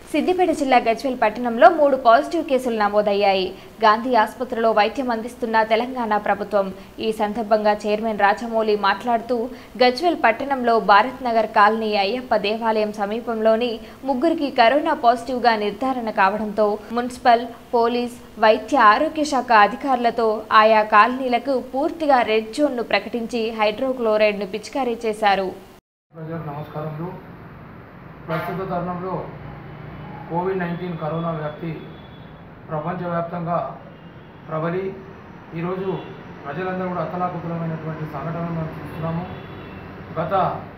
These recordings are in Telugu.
సిద్దిపేట జిల్లా గజ్వేల్ పట్టణంలో మూడు పాజిటివ్ కేసులు నమోదయ్యాయి గాంధీ ఆసుపత్రిలో వైద్యం అందిస్తున్న తెలంగాణ ప్రభుత్వం ఈ సందర్భంగా చైర్మన్ రాజమౌళి మాట్లాడుతూ గజ్వేల్ పట్టణంలో భారత్ నగర్ కాలనీ అయ్యప్ప దేవాలయం సమీపంలోని ముగ్గురికి కరోనా పాజిటివ్గా నిర్ధారణ కావడంతో మున్సిపల్ పోలీస్ వైద్య ఆరోగ్య శాఖ అధికారులతో ఆయా కాలనీలకు పూర్తిగా రెడ్ జోన్ను ప్రకటించి హైడ్రోక్లోరైడ్ను పిచికారీ చేశారు ప్రజలకు నమస్కారములు ప్రస్తుత తరుణంలో కోవిడ్ నైన్టీన్ కరోనా వ్యాప్తి ప్రపంచవ్యాప్తంగా ప్రబలి ఈరోజు ప్రజలందరూ కూడా అతలాకుతలమైనటువంటి సంఘటనలు మనం చూస్తున్నాము గత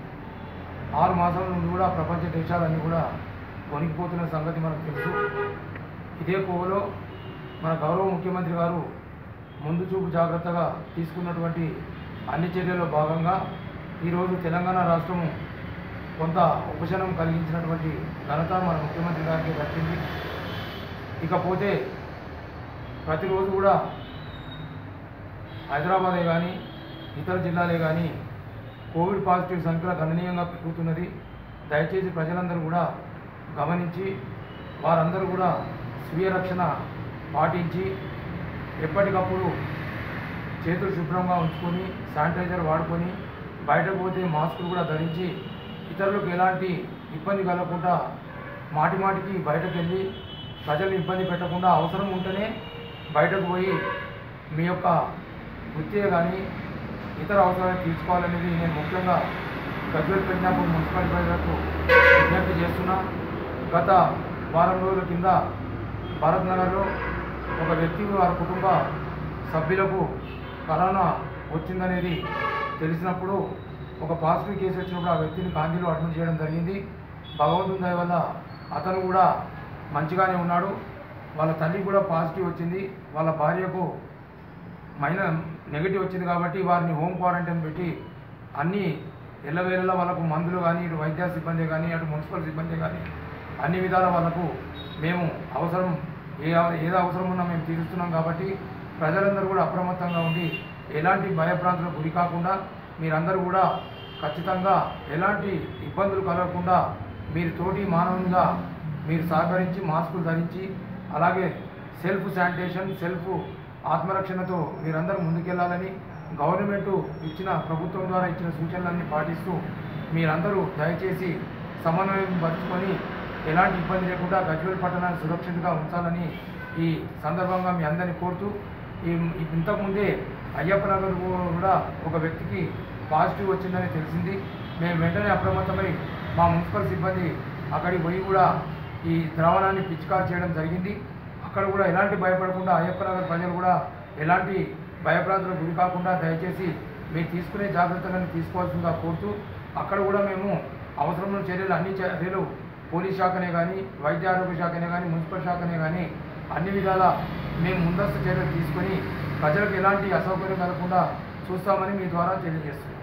ఆరు మాసాల నుండి కూడా ప్రపంచ దేశాలన్నీ కూడా వణికిపోతున్న సంగతి మనకు తెలుసు ఇదే కోవలో మన గౌరవ ముఖ్యమంత్రి గారు ముందు చూపు జాగ్రత్తగా తీసుకున్నటువంటి అన్ని చర్యల్లో భాగంగా ఈరోజు తెలంగాణ రాష్ట్రము కొంత ఉపశమనం కలిగించినటువంటి ఘనత మన ముఖ్యమంత్రి గారికి దక్కింది ఇకపోతే ప్రతిరోజు కూడా హైదరాబాదే కానీ ఇతర జిల్లాలే కానీ కోవిడ్ పాజిటివ్ సంఖ్య గణనీయంగా పెరుగుతున్నది దయచేసి ప్రజలందరూ కూడా గమనించి వారందరూ కూడా స్వీయ రక్షణ పాటించి ఎప్పటికప్పుడు చేతులు శుభ్రంగా ఉంచుకొని శానిటైజర్ వాడుకొని బయటకు పోతే మాస్కులు కూడా ధరించి ఇతరులకు ఎలాంటి ఇబ్బంది కలగకుండా మాటి మాటికి బయటకు వెళ్ళి ప్రజల్ని ఇబ్బంది పెట్టకుండా అవసరం ఉంటేనే బయటకు పోయి మీ యొక్క వృత్తే కానీ ఇతర అవసరాలను తీర్చుకోవాలనేది నేను ముఖ్యంగా గజ్వేల్ పెట్టినప్పుడు మున్సిపల్ ప్రజలకు విజ్ఞప్తి చేస్తున్నా గత వారం రోజుల కింద భారత్ నగర్లో ఒక వ్యక్తి వారి కుటుంబ సభ్యులకు కరోనా వచ్చిందనేది తెలిసినప్పుడు ఒక పాజిటివ్ కేసు వచ్చినప్పుడు ఆ వ్యక్తిని గాంధీలో అడ్మిట్ చేయడం జరిగింది భగవంతుని దయ వల్ల అతను కూడా మంచిగానే ఉన్నాడు వాళ్ళ తల్లి కూడా పాజిటివ్ వచ్చింది వాళ్ళ భార్యకు మైన నెగిటివ్ వచ్చింది కాబట్టి వారిని హోమ్ క్వారంటైన్ పెట్టి అన్ని ఎల్లవేళలా వాళ్ళకు మందులు కానీ ఇటు వైద్య సిబ్బంది కానీ అటు మున్సిపల్ సిబ్బంది కానీ అన్ని విధాల వాళ్ళకు మేము అవసరం ఏ ఏది అవసరం ఉన్నా మేము తీరుస్తున్నాం కాబట్టి ప్రజలందరూ కూడా అప్రమత్తంగా ఉండి ఎలాంటి భయభ్రాంతులకు గురి కాకుండా మీరందరూ కూడా ఖచ్చితంగా ఎలాంటి ఇబ్బందులు కలగకుండా మీరు తోటి మానవునిగా మీరు సహకరించి మాస్కులు ధరించి అలాగే సెల్ఫ్ శానిటేషన్ సెల్ఫ్ ఆత్మరక్షణతో మీరందరూ ముందుకెళ్లాలని గవర్నమెంట్ ఇచ్చిన ప్రభుత్వం ద్వారా ఇచ్చిన సూచనలన్నీ పాటిస్తూ మీరందరూ దయచేసి సమన్వయం పరుచుకొని ఎలాంటి ఇబ్బంది లేకుండా గజ్వేల్ పట్టణాన్ని సురక్షితంగా ఉంచాలని ఈ సందర్భంగా మీ అందరినీ కోరుతూ ఈ ఇంతకుముందే అయ్యప్ప నగర్ కూడా ఒక వ్యక్తికి పాజిటివ్ వచ్చిందని తెలిసింది మేము వెంటనే అప్రమత్తమై మా మున్సిపల్ సిబ్బంది అక్కడికి పోయి కూడా ఈ ద్రావణాన్ని పిచికారు చేయడం జరిగింది అక్కడ కూడా ఎలాంటి భయపడకుండా అయ్యప్ప నగర్ ప్రజలు కూడా ఎలాంటి భయభ్రాంతులకు గురి కాకుండా దయచేసి మీరు తీసుకునే జాగ్రత్తలను తీసుకోవాల్సిందిగా కోరుతూ అక్కడ కూడా మేము అవసరమైన చర్యలు అన్ని చర్యలు పోలీస్ శాఖనే కానీ వైద్య ఆరోగ్య శాఖనే కానీ మున్సిపల్ శాఖనే కానీ అన్ని విధాల మేము ముందస్తు చర్యలు తీసుకొని ప్రజలకు ఎలాంటి అసౌకర్యం కలగకుండా చూస్తామని మీ ద్వారా తెలియజేస్తున్నాం